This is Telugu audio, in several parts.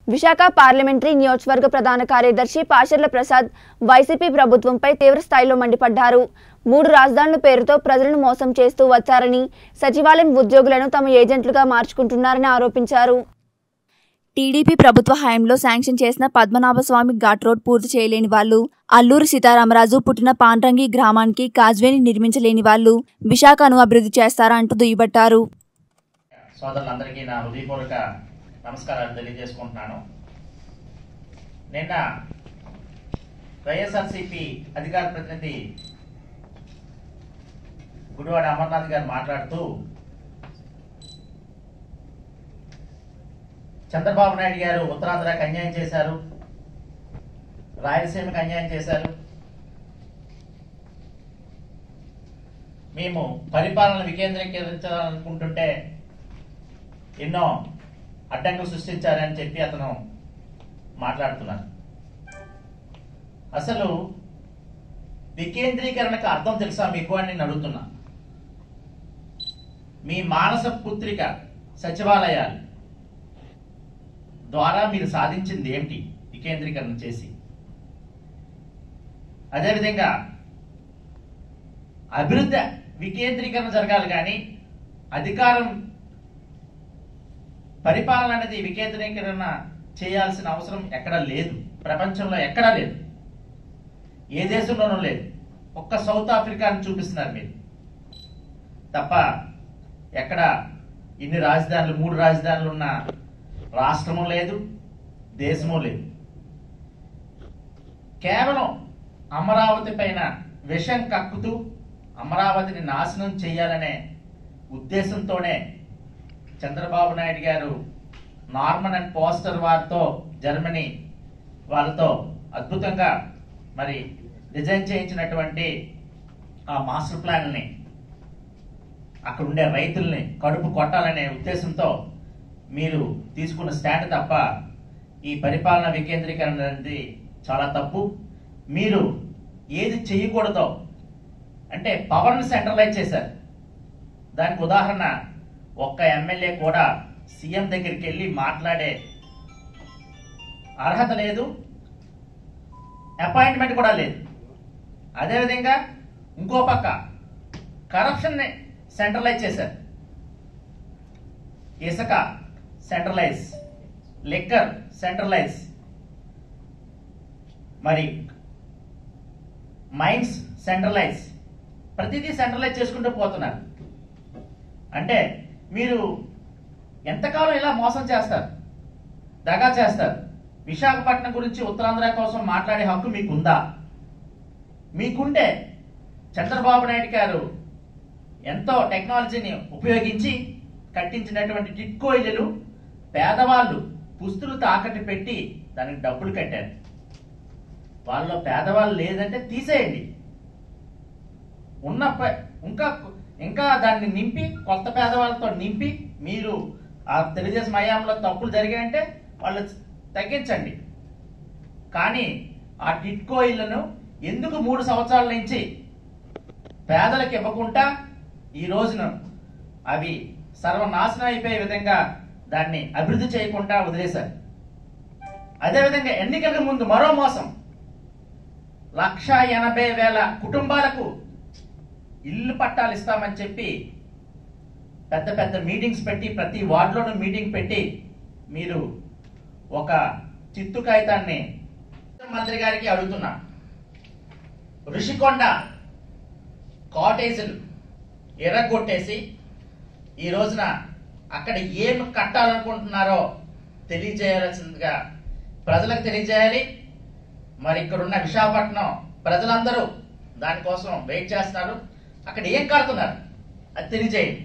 విశాఖ పార్లమెంటరీ నియోజకవర్గ ప్రధాన కార్యదర్శి పాషర్ల ప్రసాద్ వైసీపీ ప్రభుత్వంపై తీవ్ర స్థాయిలో మండిపడ్డారు మూడు రాజధానుల పేరుతో ప్రజలను మోసం చేస్తూ వచ్చారని సచివాలయం ఉద్యోగులను తమ ఏజెంట్లుగా మార్చుకుంటున్నారని ఆరోపించారు టీడీపీ ప్రభుత్వ హయాంలో శాంక్షన్ చేసిన పద్మనాభస్వామి ఘాట్ రోడ్ పూర్తి చేయలేని వాళ్ళు అల్లూరు సీతారామరాజు పుట్టిన పాండ్రంగి గ్రామానికి కాజ్వేని నిర్మించలేని వాళ్ళు విశాఖను అభివృద్ధి చేస్తారా అంటూ దుయ్యబట్టారు సోదరులందరికీ నా హృదయపూర్వక నమస్కారాలు తెలియజేసుకుంటున్నాను నిన్న వైఎస్ఆర్సిపి అధికార ప్రతినిధి గుడివాడ అమర్నాథ్ గారు మాట్లాడుతూ చంద్రబాబు నాయుడు గారు ఉత్తరాంధ్రకి అన్యాయం చేశారు రాయలసీమకి అన్యాయం చేశారు మేము పరిపాలన వికేంద్రీకరించాలనుకుంటుంటే ఎన్నో అడ్డంకులు సృష్టించారని చెప్పి అతను మాట్లాడుతున్నారు అసలు వికేంద్రీకరణకు అర్థం తెలుసా మీకు అని నేను అడుగుతున్నా మీ మానస పుత్రిక సచివాలయాలు ద్వారా మీరు సాధించింది ఏమిటి వికేంద్రీకరణ చేసి అదేవిధంగా అభివృద్ధి వికేంద్రీకరణ జరగాలి కానీ అధికారం పరిపాలన అనేది వికేంద్రీకరణ చేయాల్సిన అవసరం ఎక్కడా లేదు ప్రపంచంలో ఎక్కడా లేదు ఏ దేశంలోనూ లేదు ఒక్క సౌత్ ఆఫ్రికాని చూపిస్తున్నారు మీరు తప్ప ఎక్కడ ఇన్ని రాజధానులు మూడు రాజధానులు ఉన్న రాష్ట్రము లేదు దేశము లేదు కేవలం అమరావతి పైన విషం కక్కుతూ అమరావతిని నాశనం చేయాలనే ఉద్దేశంతోనే Chandrababu Naidu garu Norman and Foster వారితో జర్మనీ వాళ్ళతో అద్భుతంగా మరి డిజైన్ చేయించినటువంటి ఆ మాస్టర్ ప్లాన్ని అక్కడ ఉండే రైతుల్ని కడుపు కొట్టాలనే ఉద్దేశంతో మీరు తీసుకున్న స్టాండ్ తప్ప ఈ పరిపాలన వికేంద్రీకరణ అనేది చాలా తప్పు మీరు ఏది చేయకూడదో అంటే పవర్ని సెంట్రలైజ్ చేశారు దానికి ఉదాహరణ ఒక్క ఎమ్మెల్యే కూడా సీఎం దగ్గరికి వెళ్ళి మాట్లాడే అర్హత లేదు అపాయింట్మెంట్ కూడా లేదు అదేవిధంగా ఇంకో పక్క కరప్షన్ని సెంట్రలైజ్ చేశారు ఇసుక సెంట్రలైజ్ లిక్కర్ సెంట్రలైజ్ మరి మైన్స్ సెంట్రలైజ్ ప్రతిదీ సెంట్రలైజ్ చేసుకుంటూ పోతున్నారు అంటే మీరు ఎంతకాలం ఇలా మోసం చేస్తారు దగా చేస్తారు విశాఖపట్నం గురించి ఉత్తరాంధ్ర కోసం మాట్లాడే హక్కు మీకుందా మీకుంటే చంద్రబాబు నాయుడు గారు ఎంతో టెక్నాలజీని ఉపయోగించి కట్టించినటువంటి టిట్కో ఇల్లులు పేదవాళ్ళు పుస్తులు తాకట్టు పెట్టి దానికి డబ్బులు కట్టారు వాళ్ళలో పేదవాళ్ళు లేదంటే తీసేయండి ఉన్న ప- ఇంకా ఇంకా దాన్ని నింపి కొత్త పేదవాళ్ళతో నింపి మీరు ఆ తెలుగుదేశం హయాంలో తప్పులు జరిగాయంటే వాళ్ళు తగ్గించండి కానీ ఆ టిట్కో ఇళ్లను ఎందుకు మూడు సంవత్సరాల నుంచి పేదలకు ఇవ్వకుండా ఈ రోజున అవి సర్వనాశనం అయిపోయే విధంగా దాన్ని అభివృద్ధి చేయకుండా వదిలేశారు అదేవిధంగా ఎన్నికలకు ముందు మరో మోసం లక్ష ఎనభై వేల కుటుంబాలకు ఇల్లు పట్టాలు ఇస్తామని చెప్పి పెద్ద పెద్ద మీటింగ్స్ పెట్టి ప్రతి వార్డులోనూ మీటింగ్ పెట్టి మీరు ఒక చిత్తు కాగితాన్ని మంత్రి గారికి అడుగుతున్నా ఋషికొండ కాటేజీలు ఎర్రగొట్టేసి ఈ రోజున అక్కడ ఏం కట్టాలనుకుంటున్నారో తెలియజేయాల్సిందిగా ప్రజలకు తెలియజేయాలి మరి ఇక్కడ ఉన్న విశాఖపట్నం ప్రజలందరూ దానికోసం వెయిట్ చేస్తున్నారు అక్కడ ఏం కడుతున్నారు అది తెలియజేయండి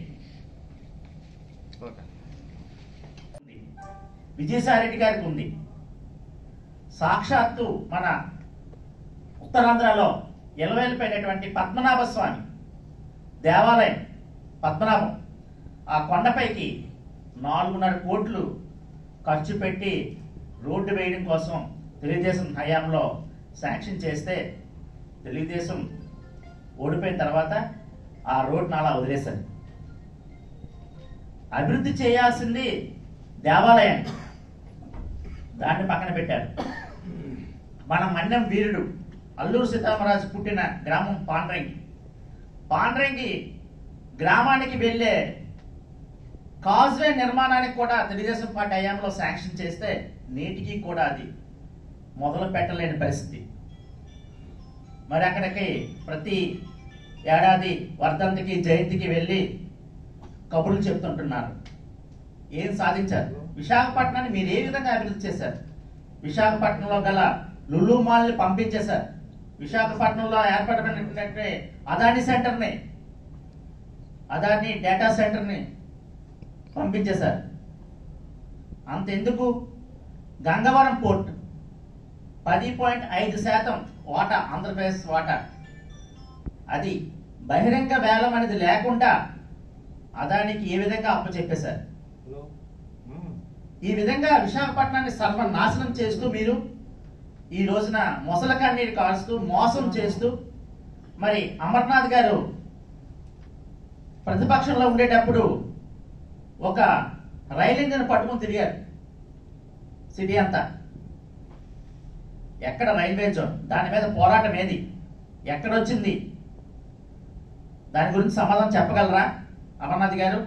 ఉంది. విజయసాయిరెడ్డి గారికి ఉంది సాక్షాత్తు మన ఉత్తరాంధ్రలో ఎలవేలిపోయినటువంటి పద్మనాభ స్వామి దేవాలయం పద్మనాభం ఆ కొండపైకి నాలుగున్నర కోట్లు ఖర్చు పెట్టి రోడ్డు వేయడం కోసం తెలుగుదేశం హయాంలో శాంక్షన్ చేస్తే తెలుగుదేశం ఓడిపోయిన తర్వాత ఆ రోడ్డును అలా వదిలేశారు అభివృద్ధి చేయాల్సింది దేవాలయాన్ని దాన్ని పక్కన పెట్టారు మన మన్యం వీరుడు అల్లూరు సీతారామరాజు పుట్టిన గ్రామం పాండ్రంగి పాండ్రంగి గ్రామానికి వెళ్ళే కాజ్వే నిర్మాణానికి కూడా తెలుగుదేశం పార్టీ హయాంలో శాంక్షన్ చేస్తే నేటికి కూడా అది మొదలు పెట్టలేని పరిస్థితి మరి అక్కడికి ప్రతి ఏడాది వర్ధంతికి జయంతికి వెళ్ళి కబుర్లు చెప్తుంటున్నారు ఏం సాధించారు విశాఖపట్నాన్ని మీరు ఏ విధంగా అభివృద్ధి చేశారు విశాఖపట్నంలో గల లులు మాల్ని పంపించేశారు విశాఖపట్నంలో ఏర్పడినటువంటి అదాని సెంటర్ని అదాని డేటా సెంటర్ని పంపించేశారు అంతెందుకు గంగవరం పోర్ట్ పది పాయింట్ ఐదు శాతం వాటా ఆంధ్రప్రదేశ్ వాటా అది బహిరంగ వేలం అనేది లేకుండా అదానికి ఏ విధంగా అప్పచెప్పేశారు ఈ విధంగా విశాఖపట్నాన్ని సర్వనాశనం చేస్తూ మీరు ఈ రోజున మొసల కన్నీరు కాల్స్తూ మోసం చేస్తూ మరి అమర్నాథ్ గారు ప్రతిపక్షంలో ఉండేటప్పుడు ఒక రైలు ఇంజిన్ పట్టుకుని తిరిగారు సిటీ అంతా ఎక్కడ రైల్వే జోన్ దాని మీద పోరాటం ఏది ఎక్కడొచ్చింది దాని గురించి సమాధానం చెప్పగలరా అమర్నాథ్ గారు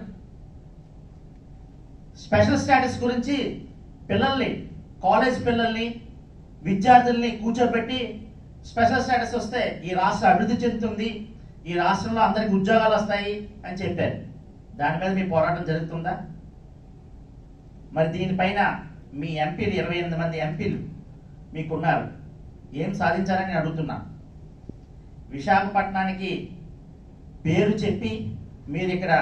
స్పెషల్ స్టాటస్ గురించి పిల్లల్ని కాలేజ్ పిల్లల్ని విద్యార్థుల్ని కూర్చోబెట్టి స్పెషల్ స్టేటస్ వస్తే ఈ రాష్ట్రం అభివృద్ధి చెందుతుంది ఈ రాష్ట్రంలో అందరికి ఉద్యోగాలు వస్తాయి అని చెప్పారు దాని మీద మీ పోరాటం జరుగుతుందా మరి దీనిపైన మీ ఎంపీలు ఇరవై ఎనిమిది మంది ఎంపీలు మీకున్నారు ఏం సాధించాలని అడుగుతున్నా విశాఖపట్నానికి పేరు చెప్పి మీరు ఇక్కడ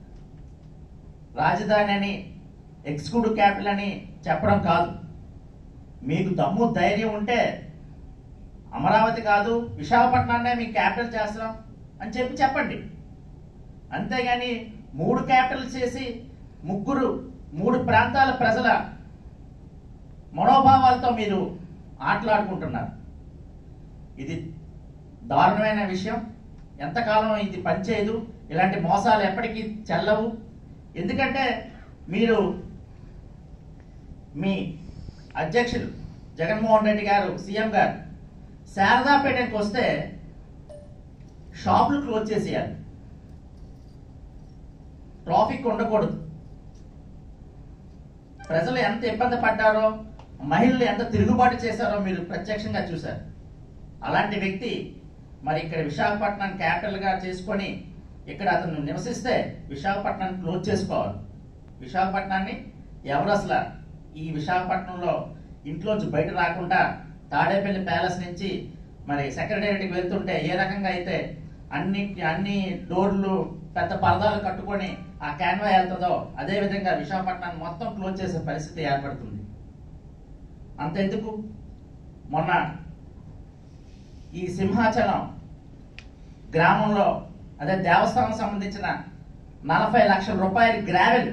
రాజధాని అని ఎగ్జిక్యూటివ్ క్యాపిటల్ అని చెప్పడం కాదు మీకు దమ్ము ధైర్యం ఉంటే అమరావతి కాదు విశాఖపట్నాన్నే మీ క్యాపిటల్ చేస్తాం అని చెప్పి చెప్పండి అంతేగాని మూడు క్యాపిటల్ చేసి ముగ్గురు మూడు ప్రాంతాల ప్రజల మనోభావాలతో మీరు ఆటలాడుకుంటున్నారు ఇది దారుణమైన విషయం ఎంతకాలం ఇది పనిచేయదు ఇలాంటి మోసాలు ఎప్పటికీ చెల్లవు ఎందుకంటే మీరు మీ అధ్యక్షులు జగన్మోహన్ రెడ్డి గారు సీఎం గారు శారదాపేటకి వస్తే షాపులు క్లోజ్ చేసేయాలి ట్రాఫిక్ ఉండకూడదు ప్రజలు ఎంత ఇబ్బంది పడ్డారో మహిళలు ఎంత తిరుగుబాటు చేశారో మీరు ప్రత్యక్షంగా చూశారు అలాంటి వ్యక్తి మరి ఇక్కడ విశాఖపట్నం క్యాపిటల్గా చేసుకొని ఇక్కడ అతను నివసిస్తే విశాఖపట్నాన్ని క్లోజ్ చేసుకోవాలి విశాఖపట్నాన్ని ఎవరు అసలు ఈ విశాఖపట్నంలో ఇంట్లోంచి బయట రాకుండా తాడేపల్లి ప్యాలెస్ నుంచి మరి సెక్రటేరియట్కి వెళ్తుంటే ఏ రకంగా అయితే అన్ని అన్ని డోర్లు పెద్ద పరదాలు కట్టుకొని ఆ క్యాన్వా వెళ్తుందో అదే విధంగా విశాఖపట్నాన్ని మొత్తం క్లోజ్ చేసే పరిస్థితి ఏర్పడుతుంది అంతెందుకు మొన్న ఈ సింహాచలం గ్రామంలో అదే దేవస్థానం సంబంధించిన నలభై లక్షల రూపాయల గ్రావెల్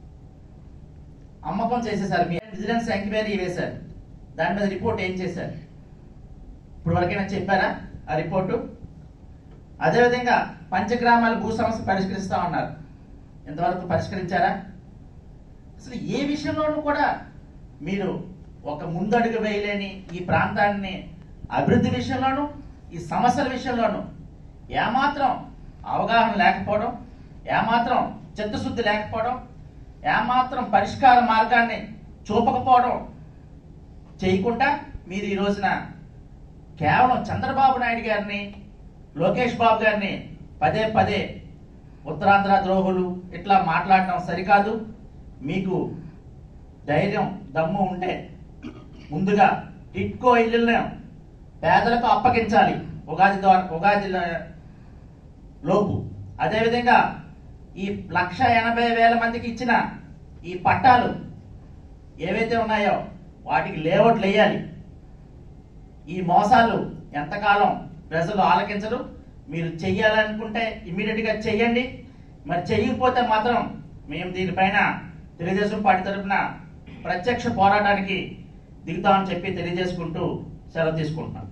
అమ్మకం చేసేసారు మీ విజిలెన్స్ ఎంక్వైరీ వేశారు దాని మీద రిపోర్ట్ ఏం చేశారు ఇప్పుడు వరకైనా చెప్పారా ఆ రిపోర్టు అదేవిధంగా పంచగ్రామాల భూ సమస్య పరిష్కరిస్తా ఉన్నారు ఇంతవరకు పరిష్కరించారా అసలు ఏ విషయంలోనూ కూడా మీరు ఒక ముందడుగు వేయలేని ఈ ప్రాంతాన్ని అభివృద్ధి విషయంలోనూ ఈ సమస్యల విషయంలోనూ ఏమాత్రం అవగాహన లేకపోవడం ఏమాత్రం చిత్తశుద్ధి లేకపోవడం ఏమాత్రం పరిష్కార మార్గాన్ని చూపకపోవడం చేయకుండా మీరు ఈ రోజున కేవలం చంద్రబాబు నాయుడు గారిని లోకేష్ బాబు గారిని పదే పదే ఉత్తరాంధ్ర ద్రోహులు ఇట్లా మాట్లాడటం సరికాదు మీకు ధైర్యం దమ్ము ఉంటే ముందుగా టిట్కో ఇల్లులను పేదలకు అప్పగించాలి ఉగాది ద్వారా ఉగాది లోపు అదేవిధంగా ఈ లక్ష ఎనభై వేల మందికి ఇచ్చిన ఈ పట్టాలు ఏవైతే ఉన్నాయో వాటికి లేఅవుట్లు వేయాలి ఈ మోసాలు ఎంతకాలం ప్రజలు ఆలకించరు మీరు చెయ్యాలనుకుంటే ఇమీడియట్ గా చెయ్యండి మరి చెయ్యకపోతే మాత్రం మేము దీనిపైన తెలుగుదేశం పార్టీ తరఫున ప్రత్యక్ష పోరాటానికి దిగుతామని చెప్పి తెలియజేసుకుంటూ సెలవు తీసుకుంటున్నాం